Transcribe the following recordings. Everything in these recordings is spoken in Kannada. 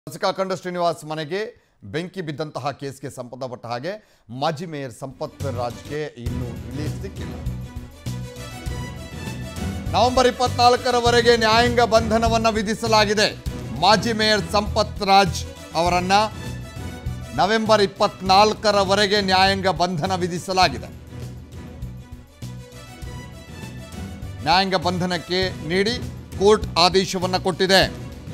ಶಾಸಕ ಅಖಂಡ ಶ್ರೀನಿವಾಸ್ ಮನೆಗೆ ಬೆಂಕಿ ಬಿದ್ದಂತಹ ಕೇಸ್ಗೆ ಸಂಬಂಧಪಟ್ಟ ಹಾಗೆ ಮಾಜಿ ಮೇಯರ್ ಸಂಪತ್ ರಾಜ್ಗೆ ಇನ್ನೂ ರಿಲೀಸ್ ಸಿಕ್ಕಿಲ್ಲ ನವೆಂಬರ್ ಇಪ್ಪತ್ನಾಲ್ಕರವರೆಗೆ ನ್ಯಾಯಾಂಗ ಬಂಧನವನ್ನ ವಿಧಿಸಲಾಗಿದೆ ಮಾಜಿ ಮೇಯರ್ ಸಂಪತ್ ರಾಜ್ ಅವರನ್ನ ನವೆಂಬರ್ ಇಪ್ಪತ್ನಾಲ್ಕರವರೆಗೆ ನ್ಯಾಯಾಂಗ ಬಂಧನ ವಿಧಿಸಲಾಗಿದೆ ನ್ಯಾಯಾಂಗ ಬಂಧನಕ್ಕೆ ನೀಡಿ ಕೋರ್ಟ್ ಆದೇಶವನ್ನು ಕೊಟ್ಟಿದೆ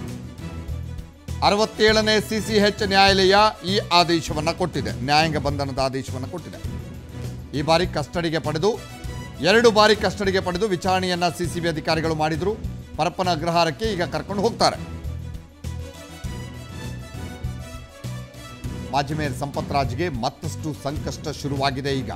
ಅರವತ್ತೇಳನೇ ಸಿಸಿಎಚ್ ನ್ಯಾಯಾಲಯ ಈ ಆದೇಶವನ್ನು ಕೊಟ್ಟಿದೆ ನ್ಯಾಯಾಂಗ ಬಂಧನದ ಆದೇಶವನ್ನು ಕೊಟ್ಟಿದೆ ಈ ಬಾರಿ ಕಸ್ಟಡಿಗೆ ಪಡೆದು ಎರಡು ಬಾರಿ ಕಸ್ಟಡಿಗೆ ಪಡೆದು ವಿಚಾರಣೆಯನ್ನ ಸಿಸಿಬಿ ಅಧಿಕಾರಿಗಳು ಮಾಡಿದ್ರು ಪರಪ್ಪನ ಅಗ್ರಹಾರಕ್ಕೆ ಈಗ ಕರ್ಕೊಂಡು ಹೋಗ್ತಾರೆ ಮಾಜಿ ಮೇಯರ್ ಸಂಪತ್ ರಾಜ್ಗೆ ಮತ್ತಷ್ಟು ಸಂಕಷ್ಟ ಶುರುವಾಗಿದೆ ಈಗ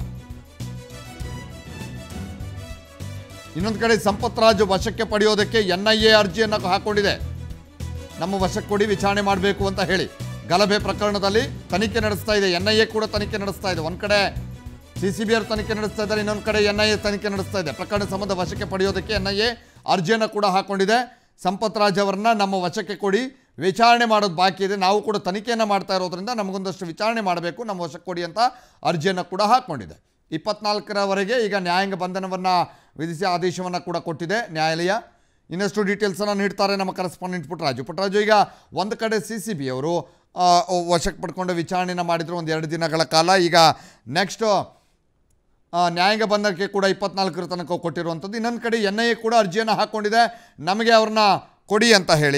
ಇನ್ನೊಂದು ಕಡೆ ಸಂಪತ್ ರಾಜ್ ವಶಕ್ಕೆ ಪಡೆಯೋದಕ್ಕೆ ಎನ್ ಐ ಎ ಅರ್ಜಿಯನ್ನು ಹಾಕೊಂಡಿದೆ ನಮ್ಮ ವಶಕ್ಕೆ ಕೊಡಿ ವಿಚಾರಣೆ ಮಾಡಬೇಕು ಅಂತ ಹೇಳಿ ಗಲಭೆ ಪ್ರಕರಣದಲ್ಲಿ ತನಿಖೆ ನಡೆಸ್ತಾ ಇದೆ ಎನ್ ಐ ಎ ಕೂಡ ತನಿಖೆ ನಡೆಸ್ತಾ ಇದೆ ಒಂದು ಕಡೆ ಸಿ ಸಿ ಬಿ ಆರ್ ತನಿಖೆ ನಡೆಸ್ತಾ ಇದ್ದಾರೆ ಇನ್ನೊಂದು ಕಡೆ ಎನ್ ಐ ಎ ತನಿಖೆ ನಡೆಸ್ತಾ ಇದೆ ಪ್ರಕರಣ ಸಂಬಂಧ ವಶಕ್ಕೆ ಪಡೆಯೋದಕ್ಕೆ ಎನ್ ಐ ಎ ಅರ್ಜಿಯನ್ನು ಕೂಡ ಹಾಕೊಂಡಿದೆ ಸಂಪತ್ ರಾಜ್ ಅವರನ್ನ ನಮ್ಮ ವಶಕ್ಕೆ ಕೊಡಿ ವಿಚಾರಣೆ ಮಾಡೋದು ಬಾಕಿ ಇದೆ ನಾವು ಕೂಡ ತನಿಖೆಯನ್ನು ಮಾಡ್ತಾ ಇರೋದ್ರಿಂದ ನಮಗೊಂದಷ್ಟು ವಿಚಾರಣೆ ಮಾಡಬೇಕು ನಮ್ಮ ವಶಕ್ಕೆ ಕೊಡಿ ಅಂತ ಅರ್ಜಿಯನ್ನು ಕೂಡ ಹಾಕ್ಕೊಂಡಿದೆ ಇಪ್ಪತ್ನಾಲ್ಕರವರೆಗೆ ಈಗ ನ್ಯಾಯಾಂಗ ಬಂಧನವನ್ನು ವಿಧಿಸಿ ಆದೇಶವನ್ನು ಕೂಡ ಕೊಟ್ಟಿದೆ ನ್ಯಾಯಾಲಯ ಇನ್ನಷ್ಟು ಡೀಟೇಲ್ಸನ್ನು ನೀಡ್ತಾರೆ ನಮ್ಮ ಕರೆಸ್ಪಾಂಡೆಂಟ್ ಪುಟ್ಟರಾಜು ಪುಟ್ಟರಾಜು ಈಗ ಒಂದು ಕಡೆ ಸಿ ಸಿ ಬಿ ಅವರು ಆ, ವಶಕ್ಕೆ ಪಡ್ಕೊಂಡು ವಿಚಾರಣೆನ ಮಾಡಿದ್ರು ಒಂದು ಎರಡು ದಿನಗಳ ಕಾಲ ಈಗ ನೆಕ್ಸ್ಟು ನ್ಯಾಯಾಂಗ ಬಂಧನಕ್ಕೆ ಕೂಡ ಇಪ್ಪತ್ನಾಲ್ಕರ ತನಕ ಕೊಟ್ಟಿರುವಂಥದ್ದು ಇನ್ನೊಂದು ಕಡೆ ಎನ್ ಐ ಎ ಕೂಡ ಅರ್ಜಿಯನ್ನು ಹಾಕ್ಕೊಂಡಿದೆ ನಮಗೆ ಅವ್ರನ್ನ ಕೊಡಿ ಅಂತ ಹೇಳಿ